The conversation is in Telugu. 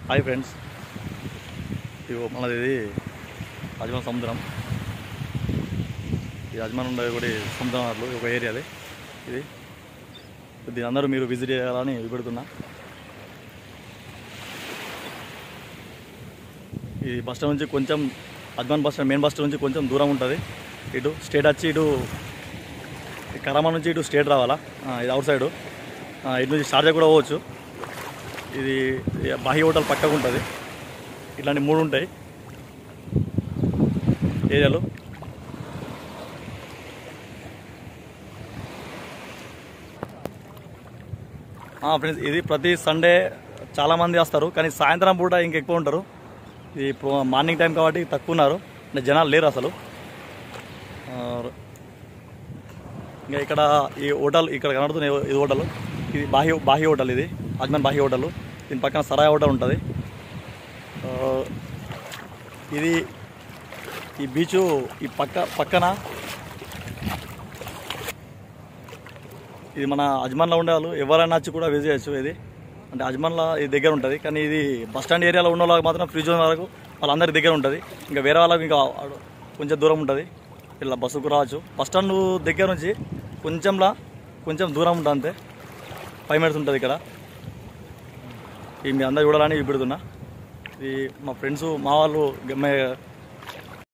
హాయ్ ఫ్రెండ్స్ ఇగో మనది ఇది అజ్మాన్ సముద్రం ఈ అజ్మాన్ ఉండేది కూడా ఈ సముద్రం అట్లు ఒక ఏరియా అది ఇది దీని అందరూ మీరు విజిట్ చేయాలని పెడుతున్నా ఈ బస్ స్టాండ్ నుంచి కొంచెం Ajman bus stand main bus stand నుంచి కొంచెం దూరం ఉంటుంది ఇటు స్టేట్ వచ్చి ఇటు ఈ కరామా నుంచి ఇటు స్టేట్ రావాలా ఆ, ఇది అవుట్ సైడు ఆ, ఇటు నుంచి షార్జా కూడా పోవచ్చు ఇది ఈ బాహి హోటల్ పక్కకు ఉంటుంది ఇట్లాంటి మూడు ఉంటాయి ఏరియాలు ఫ్రెండ్స్ ఇది ప్రతి సండే చాలామంది వస్తారు కానీ సాయంత్రం పూట ఇంక ఎక్కువ ఉంటారు ఇది ప్రో- మార్నింగ్ టైం కాబట్టి తక్కువ ఉన్నారు అంటే జనాలు లేరు అసలు ఆ, ఇంకా ఇక్కడ ఈ హోటల్ ఇక్కడ కనబడుతున్న ఈ- ఇది హోటల్ ఇది బాహ్య బాహ్య హోటల్ ఇది అజ్మాన్ బాహ్య హోటల్ దీని పక్కన సరాయ్ హోటల్ ఉంటుంది ఆ, ఇది ఈ బీచ్ ఈ పక్క పక్కన ఇది మన అజ్మాన్లో ఉండే వాళ్ళు ఎవరైనా వచ్చి కూడా విజిట్ చేయొచ్చు ఇది అంటే అజ్మాన్లో ఇది దగ్గర ఉంటుంది కానీ ఇది బస్ స్టాండ్ ఏరియాలో ఉన్న వాళ్ళకి మాత్రం ఫ్రీ జోన్ వరకు వాళ్ళందరి దగ్గర ఉంటుంది ఇంకా వేరే వాళ్ళకి ఇంకా కొంచెం దూరం ఉంటుంది ఇలా బస్సుకు రావచ్చు బస్ స్టాండ్ దగ్గర నుంచి కొంచెంలా కొంచెం దూరం ఉంటుంది అంతే ఫైవ్ మినిట్స్ ఉంటుంది ఇక్కడ ఇది మీ అందరు చూడాలని పెడుతున్నా ఇది మా ఫ్రెండ్స్ మా వాళ్ళు మే-